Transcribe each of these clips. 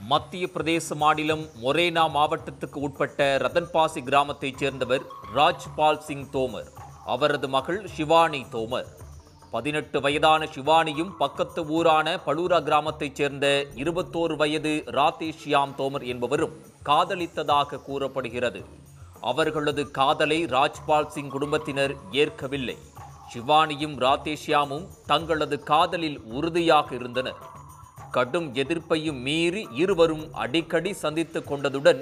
மத்திய பிரதேச மாநிலம் மொரேனா மாவட்டத்துக்கு உட்பட்ட ரத்தன்பாசி கிராமத்தைச் சேர்ந்தவர் ராஜ்பால் சிங் தோமர் அவரது மகள் ஷிவானி தோமர் பதினெட்டு வயதான ஷிவானியும் பக்கத்து ஊரான பலூரா கிராமத்தைச் சேர்ந்த இருபத்தோரு வயது ராதேஷ்யாம் தோமர் என்பவரும் காதலித்ததாக கூறப்படுகிறது அவர்களது காதலை ராஜ்பால் சிங் குடும்பத்தினர் ஏற்கவில்லை ஷிவானியும் ராதேஷ்யாமும் தங்களது காதலில் உறுதியாக இருந்தனர் கடும் எதிர்ப்பையும் மீறி இருவரும் அடிக்கடி சந்தித்துக் கொண்டதுடன்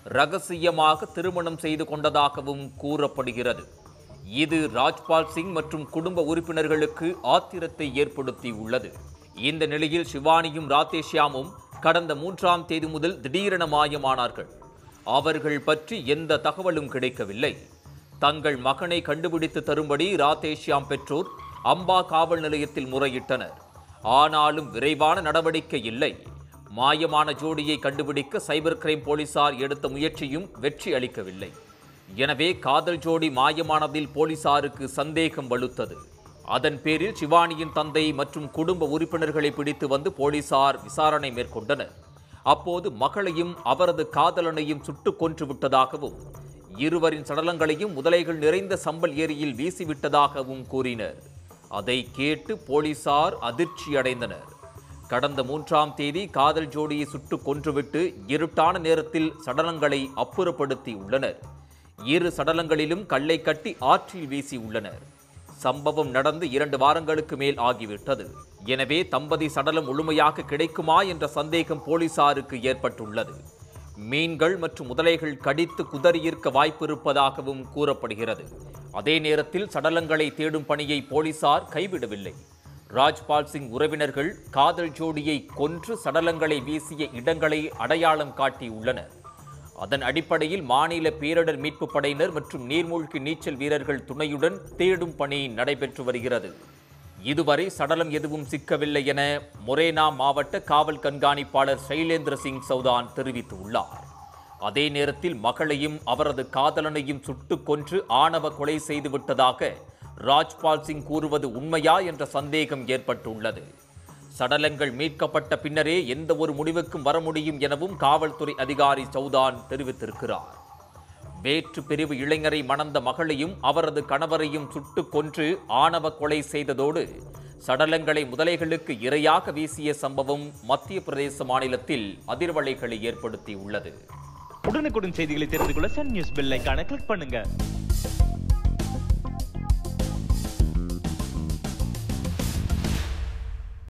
ரகசியமாக திருமணம் செய்து கொண்டதாகவும் கூறப்படுகிறது இது ராஜ்பால் சிங் மற்றும் குடும்ப உறுப்பினர்களுக்கு ஆத்திரத்தை ஏற்படுத்தி உள்ளது இந்த நிலையில் சிவானியும் ராதேஷ்யாமும் கடந்த மூன்றாம் தேதி முதல் திடீரென மாயமானார்கள் அவர்கள் பற்றி எந்த தகவலும் கிடைக்கவில்லை தங்கள் மகனை கண்டுபிடித்து தரும்படி ராதேஷ்யாம் பெற்றோர் அம்பா காவல் நிலையத்தில் முறையிட்டனர் ஆனாலும் விரைவான நடவடிக்கை இல்லை மாயமான ஜோடியை கண்டுபிடிக்க சைபர் கிரைம் போலீசார் எடுத்த முயற்சியும் வெற்றி அளிக்கவில்லை எனவே காதல் ஜோடி மாயமானதில் போலீசாருக்கு சந்தேகம் வலுத்தது அதன் பேரில் சிவானியின் தந்தை மற்றும் குடும்ப உறுப்பினர்களை பிடித்து வந்து போலீசார் விசாரணை மேற்கொண்டனர் அப்போது மகளையும் அவரது காதலனையும் சுட்டுக் கொன்று விட்டதாகவும் இருவரின் சடலங்களையும் முதலைகள் நிறைந்த சம்பல் ஏரியில் வீசிவிட்டதாகவும் கூறினர் அதை கேட்டு போலீசார் அதிர்ச்சியடைந்தனர் கடந்த மூன்றாம் தேதி காதல் ஜோடியை சுட்டுக் கொன்றுவிட்டு இருட்டான நேரத்தில் சடலங்களை அப்புறப்படுத்தி உள்ளனர் இரு சடலங்களிலும் கல்லை கட்டி ஆற்றில் வீசி உள்ளனர் சம்பவம் நடந்து இரண்டு வாரங்களுக்கு மேல் ஆகிவிட்டது எனவே தம்பதி சடலம் முழுமையாக கிடைக்குமா என்ற சந்தேகம் போலீசாருக்கு ஏற்பட்டுள்ளது மீன்கள் மற்றும் முதலைகள் கடித்து குதறியிருக்க வாய்ப்பிருப்பதாகவும் கூறப்படுகிறது அதே நேரத்தில் சடலங்களை தேடும் பணியை போலீசார் கைவிடவில்லை ராஜ்பால் சிங் உறவினர்கள் காதல் ஜோடியை கொன்று சடலங்களை வீசிய இடங்களை அடையாளம் காட்டியுள்ளனர் அதன் அடிப்படையில் மாநில பேரிடர் மீட்பு படையினர் மற்றும் நீர்மூழ்கி நீச்சல் வீரர்கள் துணையுடன் தேடும் பணி நடைபெற்று வருகிறது இதுவரை சடலம் எதுவும் சிக்கவில்லை என மொரேனா மாவட்ட காவல் கண்காணிப்பாளர் சைலேந்திர சிங் சௌதான் தெரிவித்துள்ளார் அதே நேரத்தில் மகளையும் அவரது காதலனையும் சுட்டுக் கொன்று ஆணவ கொலை செய்து விட்டதாக ராஜ்பால் சிங் கூறுவது உண்மையா என்ற சந்தேகம் ஏற்பட்டுள்ளது சடலங்கள் மீட்கப்பட்ட பின்னரே எந்த ஒரு முடிவுக்கும் வர முடியும் எனவும் காவல்துறை அதிகாரி சௌதான் தெரிவித்திருக்கிறார் வேற்று பிரிவு இளைஞரை மணந்த மகளையும் அவரது கணவரையும் சுட்டுக் கொன்று ஆணவ கொலை செய்ததோடு சடலங்களை முதலைகளுக்கு இரையாக வீசிய சம்பவம் மத்திய பிரதேச மாநிலத்தில் அதிர்வலைகளை ஏற்படுத்தியுள்ளது உடனுக்குடன் செய்திகளை தெரிந்து கொள்ள சன் நியூஸ் பெல் ஐகானை கிளிக் பண்ணுங்க